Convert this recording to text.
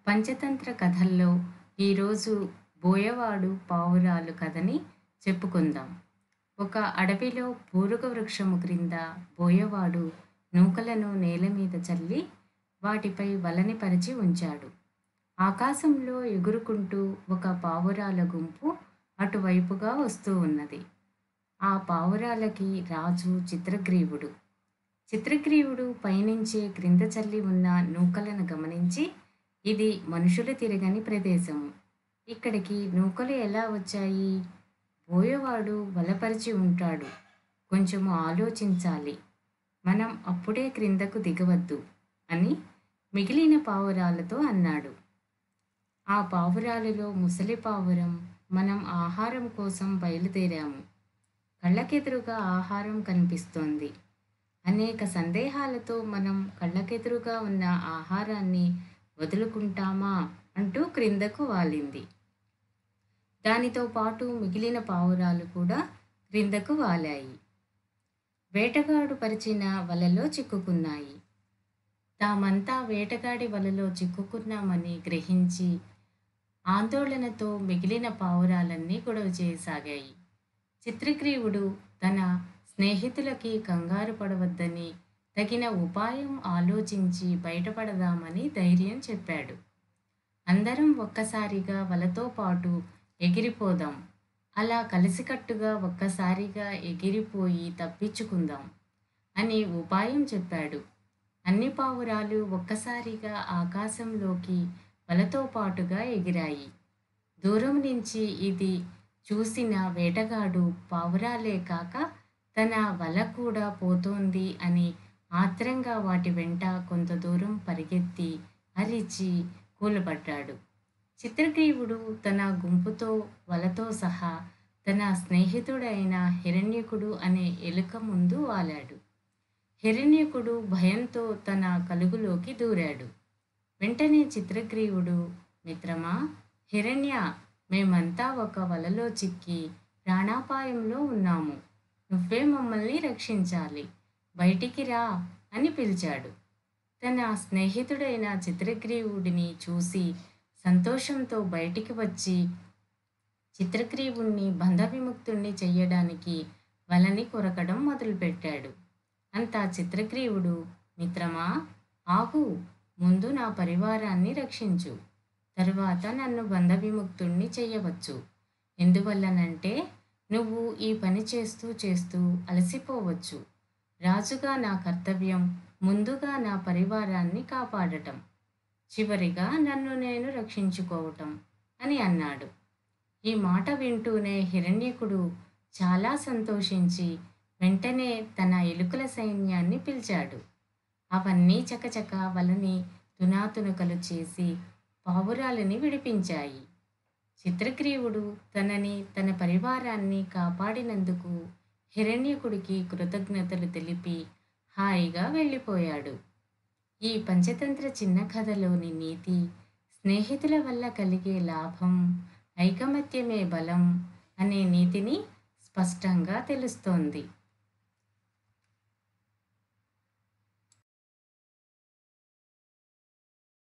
పంచతంత్ర కథల్లో ఈరోజు బోయవాడు పావురాలు కథని చెప్పుకుందాం ఒక అడవిలో పూరుగ వృక్షము క్రింద బోయవాడు నూకలను నేల మీద చల్లి వాటిపై వలని పరిచి ఉంచాడు ఆకాశంలో ఎగురుకుంటూ ఒక పావురాల గుంపు అటువైపుగా వస్తూ ఉన్నది ఆ పావురాలకి రాజు చిత్రగ్రీవుడు చిత్రగ్రీవుడు పైనుంచే క్రింద చల్లి ఉన్న నూకలను గమనించి ఇది మనుషులు తిరగని ప్రదేశము ఇక్కడికి నూకలు ఎలా వచ్చాయి బోయవాడు వలపరిచి ఉంటాడు కొంచెము ఆలోచించాలి మనం అప్పుడే క్రిందకు దిగవద్దు అని మిగిలిన పావురాలతో అన్నాడు ఆ పావురాలలో ముసలి పావురం మనం ఆహారం కోసం బయలుదేరాము కళ్ళకెదురుగా ఆహారం కనిపిస్తోంది అనేక సందేహాలతో మనం కళ్ళకెదురుగా ఉన్న ఆహారాన్ని వదులుకుంటామా అంటూ క్రిందకు వాలింది దానితో పాటు మిగిలిన పావురాలు కూడా క్రిందకు వాలాయి వేటగాడు పరిచిన వలలో చిక్కుకున్నాయి తామంతా వేటగాడి వలలో చిక్కుకున్నామని గ్రహించి ఆందోళనతో మిగిలిన పావురాలన్నీ గొడవ చేయసాగాయి చిత్రగ్రీవుడు తన స్నేహితులకి కంగారు పడవద్దని తగిన ఉపాయం ఆలోచించి బయటపడదామని ధైర్యం చెప్పాడు అందరం ఒక్కసారిగా వలతో పాటు ఎగిరిపోదాం అలా కలిసికట్టుగా ఒక్కసారిగా ఎగిరిపోయి తప్పించుకుందాం అని ఉపాయం చెప్పాడు అన్ని పావురాలు ఒక్కసారిగా ఆకాశంలోకి వలతో పాటుగా ఎగిరాయి దూరం నుంచి ఇది చూసిన వేటగాడు పావురాలే కాక తన వల కూడా పోతోంది అని ఆత్రంగా వాటి వెంట కొంత దూరం పరిగెత్తి అరిచి కూలబడ్డాడు చిత్రగ్రీవుడు తన గుంపుతో వలతో సహా తన స్నేహితుడైన హిరణ్యకుడు అనే ఎలుక ముందు వాలాడు హిరణ్యకుడు భయంతో తన కలుగులోకి దూరాడు వెంటనే చిత్రగ్రీవుడు మిత్రమా హిరణ్య మేమంతా ఒక వలలో చిక్కి ప్రాణాపాయంలో ఉన్నాము నువ్వే మమ్మల్ని రక్షించాలి బయటికి రా అని పిలిచాడు తన స్నేహితుడైన చిత్రగ్రీవుడిని చూసి సంతోషంతో బయటికి వచ్చి చిత్రగ్రీవుణ్ణి బంధవిముక్తుణ్ణి చెయ్యడానికి వలని కొరకడం మొదలుపెట్టాడు అంతా చిత్రగ్రీవుడు మిత్రమా ఆగు ముందు నా పరివారాన్ని రక్షించు తరువాత నన్ను బంధవిముక్తుణ్ణి చెయ్యవచ్చు ఎందువల్లనంటే నువ్వు ఈ పని చేస్తూ చేస్తూ అలసిపోవచ్చు రాజుగా నా కర్తవ్యం ముందుగా నా పరివారాన్ని కాపాడటం చివరిగా నన్ను నేను రక్షించుకోవటం అని అన్నాడు ఈ మాట వింటూనే హిరణ్యకుడు చాలా సంతోషించి వెంటనే తన ఎలుకల సైన్యాన్ని పిలిచాడు అవన్నీ చకచక వలని తునాతునకలు చేసి పావురాలని విడిపించాయి చిత్రగ్రీవుడు తనని తన పరివారాన్ని కాపాడినందుకు హిరణ్యకుడికి కృతజ్ఞతలు తెలిపి హాయిగా వెళ్ళిపోయాడు ఈ పంచతంత్ర చిన్న కథలోని నీతి స్నేహితుల వల్ల కలిగే లాభం ఐకమత్యమే బలం అనే నీతిని స్పష్టంగా తెలుస్తోంది